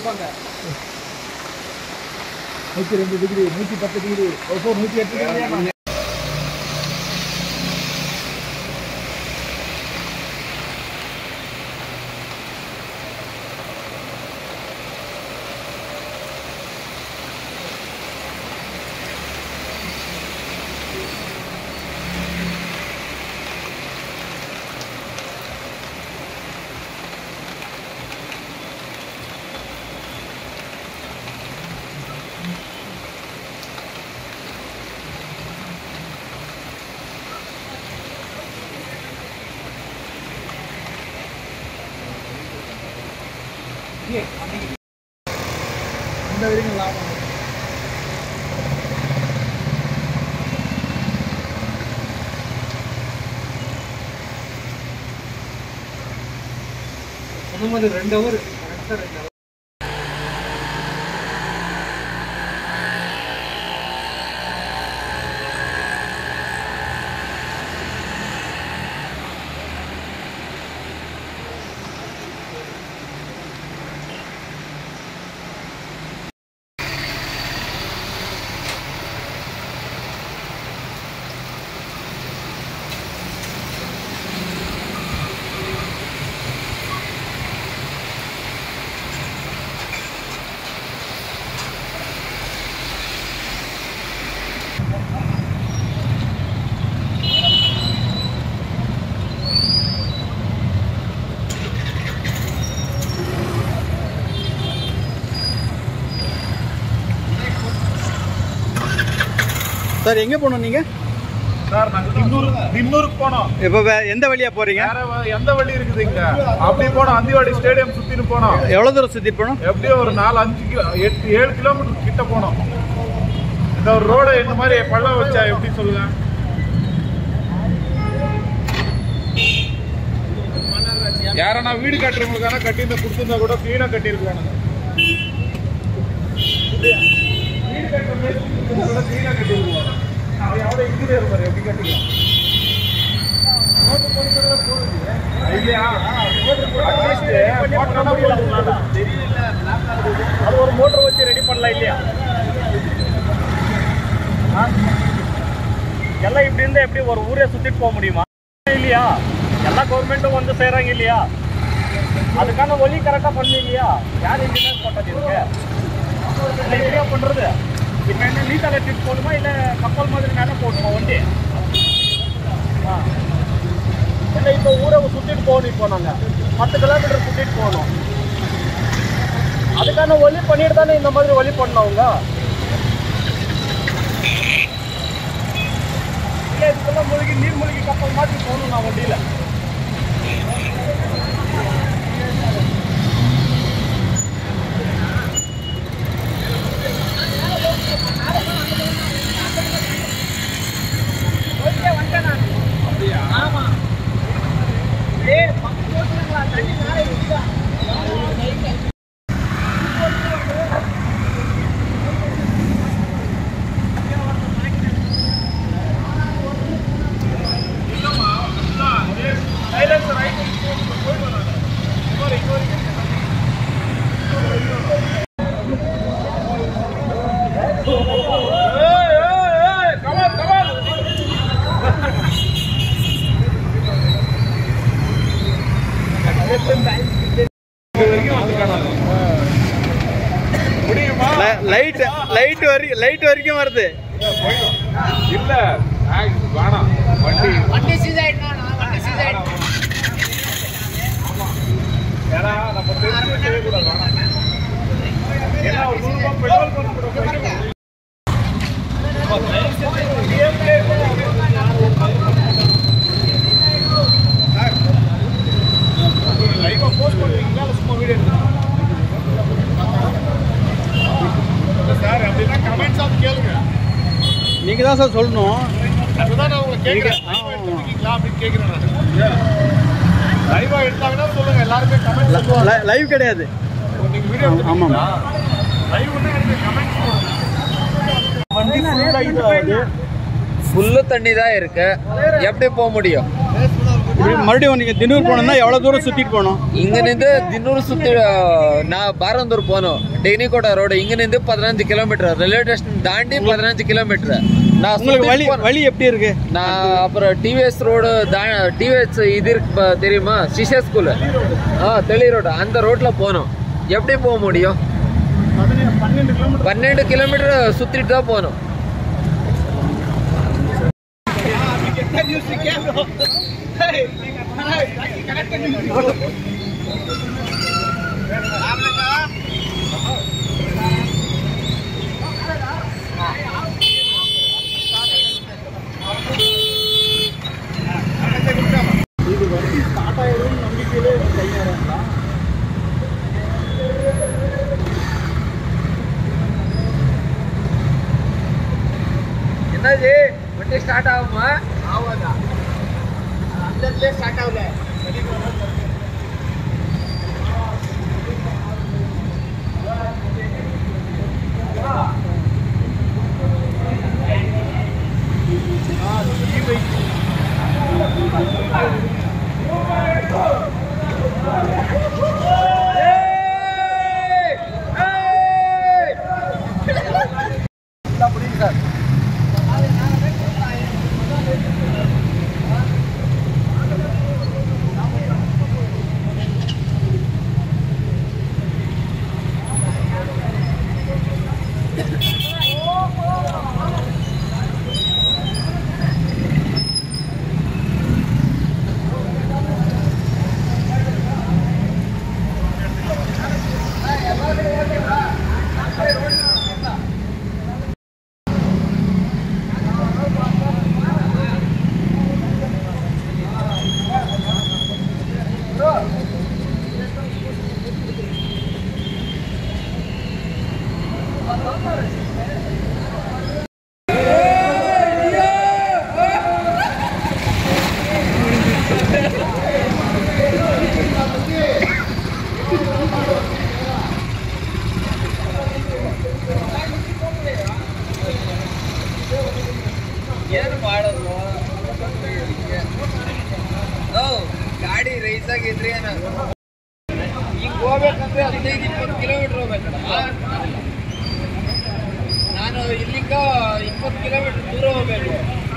இருப்பாங்க நூற்றி ரெண்டு டிகிரி நூற்றி பத்து டிகிரி ஓப்போ நூற்றி எட்டு டிகிரி இந்த வரைக்கும் லாபம் சொன்ன மாதிரி ரெண்டு ஹவர் கரெக்டாக ரெண்டு ஹவர் சார் எங்கே போகணும் நீங்கள் சார் நாங்கள் தின்னூர் தின்னூருக்கு போனோம் இப்போ வே எந்த வழியாக போகிறீங்க வேற வ- எந்த வழி இருக்குது இங்க அப்படி போனோம் அந்திவாடி ஸ்டேடியம் சுத்தின்னு போனோம் எவ்வளோ தூரம் சுற்றிட்டு போகணும் எப்படியும் ஒரு நாலு அஞ்சு கிலோ எட்டு ஏழு கிலோமீட்டர் கிட்ட போனோம் இந்த ஒரு ரோடு இந்த மாதிரி பள்ளம் வச்சா எப்படி சொல்லுங்க யாரனா வீடு கட்டுறவங்களுக்கான கட்டியிருந்தா கொடுத்துருந்தா கூட கிளீனா கட்டியிருக்காங்க வீடு கட்டுற மாதிரி கொடுத்திருந்தா கூட கிளீனா கட்டியிருக்காங்க அவன் எவ்வளோ இன்ஜினியர் பாரு எப்படி கட்டிக்கலாம் இல்லையா Atleast போட்டோன்னா போதும். அது ஒரு மோட்டர் வச்சு ரெடி பண்ணலாம் இல்லையா ஆ? எல்லாம் இப்படி இருந்தா எப்படி ஒரு ஊரே சுத்திட்டு போக முடியுமா இல்லையா எல்லா கவர்மெண்ட்டும் வந்து செய்றாங்க இல்லையா அதுக்கான வழி கரெக்டாக பண்ணு இல்லையா யார் இன்ஜினியர் போட்டது இருக்கு இல்லை இப்படியா பண்றது இப்போ என்ன நீட்டாக கட்டிட்டு போகணுமா இல்லை கப்பல் மாதிரி மேலே போகணுமா வண்டி ஆ இல்லை இப்போ ஊரை சுற்றிட்டு போகணும் இப்போ நாங்கள் பத்து கிலோமீட்டர் சுற்றிட்டு போகணும் அதுக்கான வழி பண்ணிட்டு தானே இந்த மாதிரி வழி பண்ணணும் அவங்க இல்லை இதுக்கெல்லாம் மூழ்கி நீர் மூழ்கி கப்பல் மாற்றி போகணும் நான் வண்டியில் லைட் லைட் வரைக்கும் லைட் வரைக்கும் வருது இல்ல ஆ, வேணாம் வண்டி வண்டி சீஸ் ஆயிட்டா வண்டி சீஸ் ஆயிட்டா ஏன்னா நம்ம தெரிஞ்சு செய்யக்கூடாது வேணாம் ஏன்னா ஒரு நூறு ரூபாய் பெட்ரோல் பங்க் கூட போயிட்டு லைவா போஸ்ட் பண்ணுவீங்களா இல்ல சும்மா வீடியோ சார் அப்படின்னா கமெண்ட்ஸ் ஆஃப் கேளுங்க நீங்கள் தான் சார் சொல்லணும் அதுதான் நான் உங்களை கேட்குறேன் நீங்க- லைவா எடுத்துருக்கீங்களா அப்படின்னு கேட்குறேன் நான் லைவா எடுத்தாங்கன்னா சொல்லுங்க எல்லாருமே கமெண்ட்ஸ் லைவ் கிடையாது நீங்க வீடியோ ஆமாம் லைவ் வந்து எனக்கு கமெண்ட்ஸ் வண்டி ஃபுல் லைட் ஆகுது ஃபுல்லு தண்ணி தான் இருக்கு எப்படி போக முடியும் இப்படி மறுபடியும் நீங்கள் தினூர் போகணும்னா எவ்வளோ தூரம் சுற்றிட்டு போகணும் இங்கிருந்து தின்னூர் சுத்தி நான் பாரந்தூர் போனோம் டெக்னிகோட்டா ரோடு இங்கிருந்து பதினஞ்சு கிலோமீட்டர் ரயில்வே ஸ்டேஷன் தாண்டி பதினஞ்சு கிலோமீட்டர் நான் உங்களுக்கு வழி சுத்திட்டு போனேன். வழி எப்படி இருக்கு நான் அப்புறம் டிவிஎஸ் ரோடு டிவிஎஸ் இது இருக்கு பா- தெரியுமா சிஷா ஸ்கூல் ஆ தெளி ரோடு அந்த ரோட்ல போனோம் எப்படி போக முடியும் பன்னெண்டு கிலோமீட்டர் பன்னெண்டு கிலோமீட்டர் சுத்திட்டு தான் போகணும் இது வண்டி ஸ்டார்ட் ஆயிரும் நம்பிக்கையிலே கையாடுறாங்களா என்னது வண்டி ஸ்டார்ட் ஆகுமா ಏನು ಮಾಡೋದು ಓ, ಗಾಡಿ ರೈಸ್ ಆಗಿದ್ರಿ ಏನ ಈಗ ಹೋಗ್ಬೇಕಂದ್ರೆ ಹದಿನೈದು ಇಪ್ಪತ್ತು ಕಿಲೋಮೀಟರ್ ಹೋಗ್ಬೇಕಲ್ಲ ನಾನು ಇಲ್ಲಿಂದ ಇಪ್ಪತ್ತು ಕಿಲೋಮೀಟರ್ ದೂರ ಹೋಗ್ಬೇಕು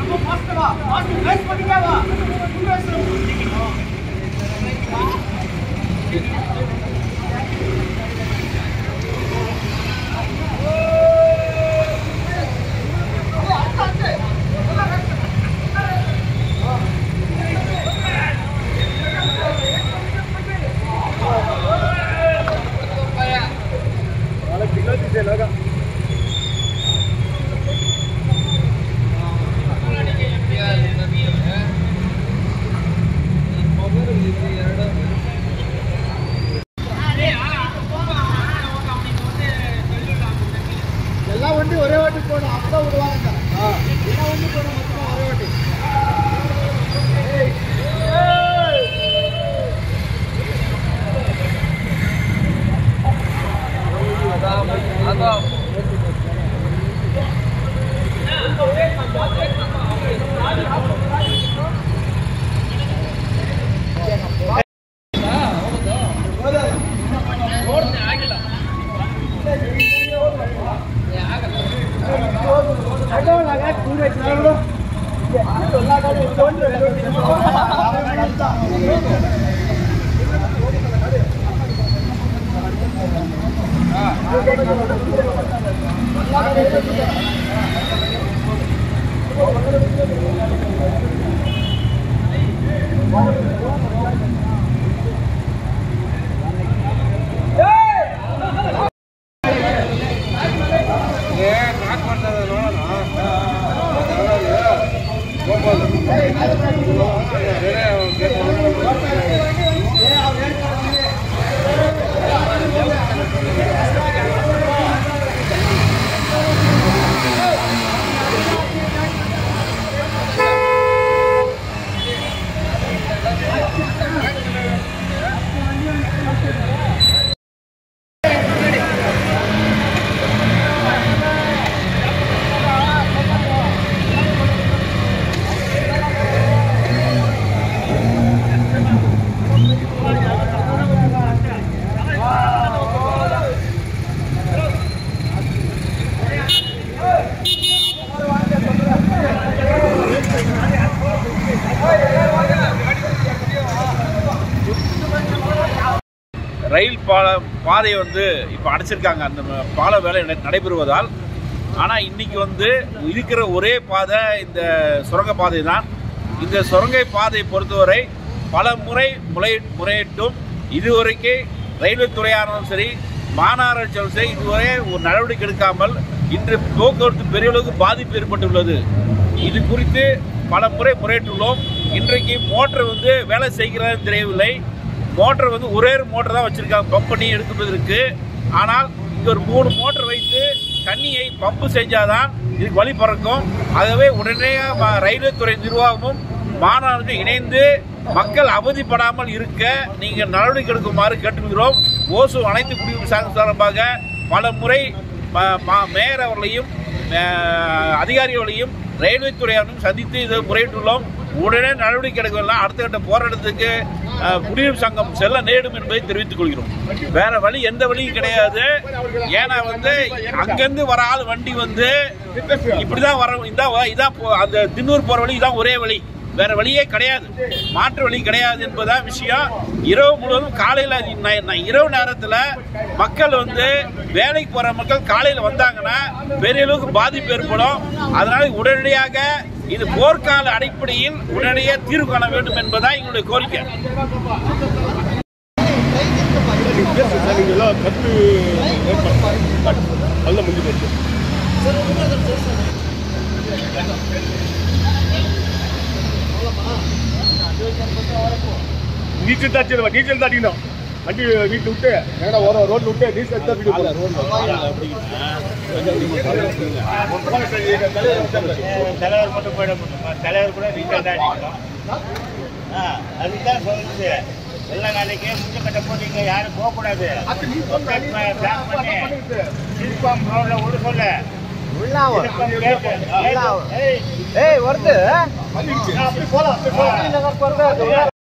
எல்லா வண்டி ஒரே வாட்டி போகணும் அப்பதான் விடுவாங்க எல்லா வண்டி போகணும் மொத்தமா ஒரே வாட்டி அதான் ஆ பால பாதையை வந்து இப்போ அடைச்சிருக்காங்க அந்த ம- பால வேலை நட- நடைபெறுவதால் ஆனால் இன்னைக்கு வந்து இருக்கிற ஒரே பாதை இந்த சுரங்க பாதை தான் இந்த சுரங்க பாதையை பொறுத்தவரை பல முறை முறை முறையிட்டும் இதுவரைக்கு ரயில்வே துறையானாலும் சரி மாநகராட்சியாலும் சரி இதுவரை ஒரு நடவடிக்கை எடுக்காமல் இன்று போக்குவரத்து பெரிய அளவுக்கு பாதிப்பு ஏற்பட்டுள்ளது இது குறித்து பல முறை முறையிட்டுள்ளோம் இன்றைக்கு மோட்டர் வந்து வேலை செய்கிறதுன்னு தெரியவில்லை மோட்டர் வந்து ஒரே ஒரு மோட்டர் தான் வச்சிருக்காங்க பம்ப் பண்ணி எடுப்பதற்கு ஆனால் இங்க ஒரு மூணு மோட்டர் வைத்து தண்ணியை பம்பு செஞ்சாதான் இதுக்கு வழி பிறக்கும் ஆகவே உடனே ம- ரயில்வே துறை நிர்வாகமும் மாணவர்கள் இணைந்து மக்கள் அவதிப்படாமல் இருக்க நீங்கள் நடவடிக்கை எடுக்குமாறு கேட்டுக்கிறோம் ஓசு அனைத்து குடியுரிமை சங்கம் சார்பாக பல முறை ம- ம- மேயர் அவர்களையும் அஹ், அதிகாரிகளையும் ரயில்வே துறையாரும் சந்தித்து இதை முறையிட்டுள்ளோம் உடனே நடவடிக்கை எடுக்கலாம் அடுத்த கட்ட போராட்டத்துக்கு அஹ், குடியுரிமை சங்கம் செல்ல நேடும் என்பதை தெரிவித்துக் கொள்கிறோம் வேற வழி எந்த வழியும் கிடையாது ஏன்னா வந்து அங்கிருந்து வர ஆள் வண்டி வந்து இப்படிதான் வர இதான் வ- இதான் போ- அந்த தின்னூர் போற வழி இதான் ஒரே வழி வேற வழியே கிடையாது மாற்று வழி கிடையாது என்பதுதான் விஷயம் இரவு முழுவதும் காலையில ந- ந- இரவு நேரத்துல மக்கள் வந்து வேலைக்கு போற மக்கள் காலையில வந்தாங்கன்னா பெரிய அளவுக்கு பாதிப்பு ஏற்படும் அதனால உடனடியாக இது போர்க்கால அடிப்படையில் உடனடியாக தீர்வு காண வேண்டும் என்பதுதான் எங்களுடைய கோரிக்கை இதெல்லாம் கற்று நல்ல முடிஞ்சு போச்சு நீச்சல் தான் சரி டீசல் தான் அடிக்கணும் வண்டி வீட்டில் விட்டு ஏன்னா ஒரு ரோட்ல விட்டு டீசல் தான் வீடு தலைவர் மட்டும் போயிட முடியுமா தலைவர் கூட ரீசெண்ட் அடிக்கணும் ஆ அதுதான் சொல்லுது எல்லா நாளைக்கு முஞ்ச கட்ட போட்டீங்க யாரும் போகக்கூடாது பிளான் பண்ணி சில்பாம் ரோட்ல விட சொல்ல சில்பாம் கேட்டு ஏய் ஏய் வருது அப்படி போலாம் அப்படி போலாம்